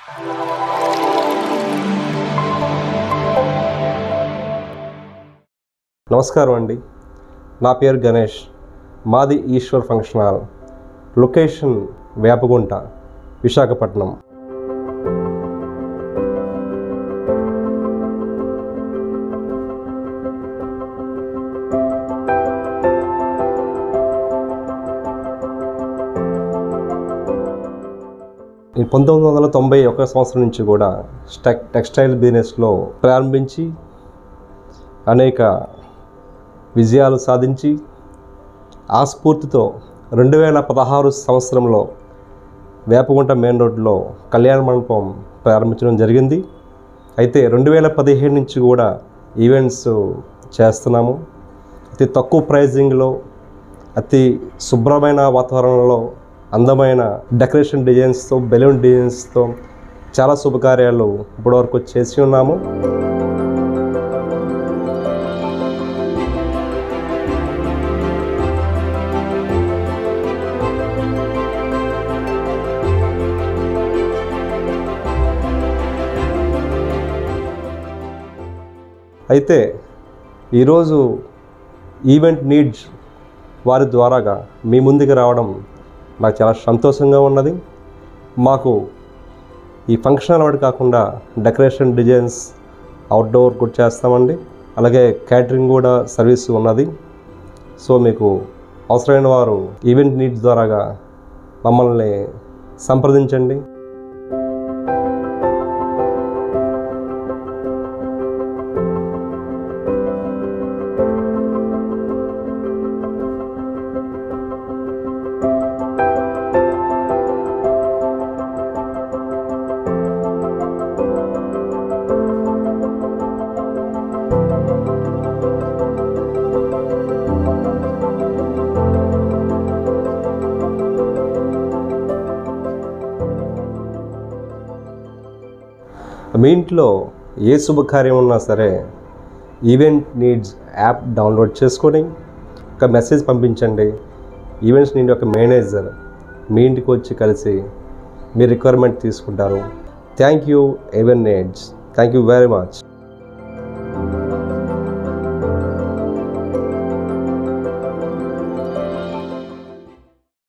నమస్కారం అండి నా పేరు గణేష్ మాది Eswar function hall location Vepagunta Visakhapatnam ఈ పంతొమ్మిది వందల తొంభై ఒక సంవత్సరం నుంచి కూడా స్టెక్ టెక్స్టైల్ బిజినెస్లో ప్రారంభించి అనేక విజయాలు సాధించి ఆ స్ఫూర్తితో రెండు వేల పదహారు సంవత్సరంలో వేపగుంట మెయిన్ రోడ్లో కళ్యాణ మండపం ప్రారంభించడం జరిగింది అయితే రెండు వేల పదిహేడు నుంచి కూడా ఈవెంట్స్ చేస్తున్నాము అతి తక్కువ ప్రైజింగ్లో అతి శుభ్రమైన వాతావరణంలో అందమైన డెకరేషన్ డిజైన్స్తో బెలూన్ డిజైన్స్తో చాలా శుభకార్యాలు ఇప్పటివరకు చేసి ఉన్నాము అయితే ఈరోజు ఈవెంట్ నీడ్స్ వారి ద్వారాగా మీ ముందుకు రావడం నాకు చాలా సంతోషంగా ఉన్నది మాకు ఈ ఫంక్షన్ అలవాటు కాకుండా డెకరేషన్ డిజైన్స్ అవుట్డోర్ కూడా చేస్తామండి అలాగే క్యాటరింగ్ కూడా సర్వీస్ ఉన్నది సో మీకు అవసరమైన వారు ఈవెంట్ నీడ్స్ ద్వారాగా మమ్మల్ని సంప్రదించండి మీ ఇంట్లో ఏ శుభకార్యం ఉన్నా సరే ఈవెంట్ నీడ్స్ యాప్ డౌన్లోడ్ చేసుకొని ఒక మెసేజ్ పంపించండి ఈవెంట్స్ నీడ్ ఒక మేనేజర్ మీ ఇంటికి వచ్చి కలిసి మీ రిక్వైర్మెంట్ తీసుకుంటారు thank you event needs thank you very much